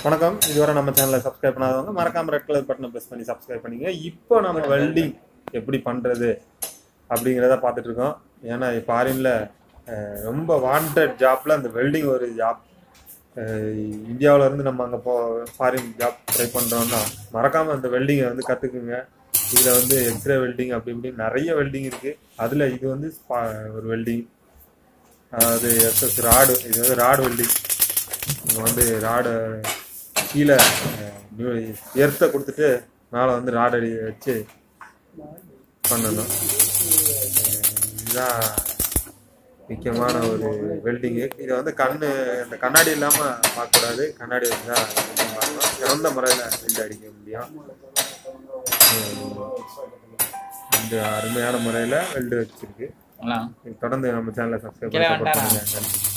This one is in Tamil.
வணக்கம் இதுவரை நம்ம சேனலை சப்ஸ்கிரைப் பண்ணாதவங்க மறக்காம ரெட் கலர் பட்டனை ப்ரெஸ் பண்ணி சப்ஸ்கிரைப் பண்ணிங்க இப்போ நம்ம வெல்டிங் எப்படி பண்றது அப்படிங்கிறத பார்த்துட்டு இருக்கோம் ஏன்னா ஃபாரின்ல ரொம்ப வாண்டட் ஜாப்ல அந்த வெல்டிங் ஒரு ஜாப் இந்தியாவுல இருந்து நம்ம அங்கே போ ஃபாரின் ஜாப் ட்ரை பண்றோம்னா மறக்காம அந்த வெல்டிங்கை வந்து கத்துக்குங்க இதுல வந்து எக்ஸ்ரே வெல்டிங் அப்படி இப்படி நிறைய வெல்டிங் இருக்கு அதுல இது வந்து spa- ஒரு வெல்டிங் அதாவது எஸ்எஸ் ராடு இது வந்து ராடு வெல்டிங் நம்ம வந்து ராடு கீழே எர்த்தை கொடுத்துட்டு மேலே வந்து ராடு அடி வச்சு பண்ணணும் அஹ் இதுதான் முக்கியமான ஒரு வெல்டிங்கு இதை வந்து கண்ணு இந்த கண்ணாடி இல்லாமல் பார்க்கக்கூடாது கண்ணாடி வச்சு தான் வெல்டிங் பார்க்கணும் சிறந்த முறையில் வெல்டு அடிக்க முடியும் அஹ் இந்த அருமையான முறையில் வெல்டு வச்சிருக்கு அண்ணா, தொடர்ந்து நம்ம சேனலை சப்ஸ்கிரைப் கீழே பண்ணி support வந்துட்டாரா? பண்ணுங்க நன்றி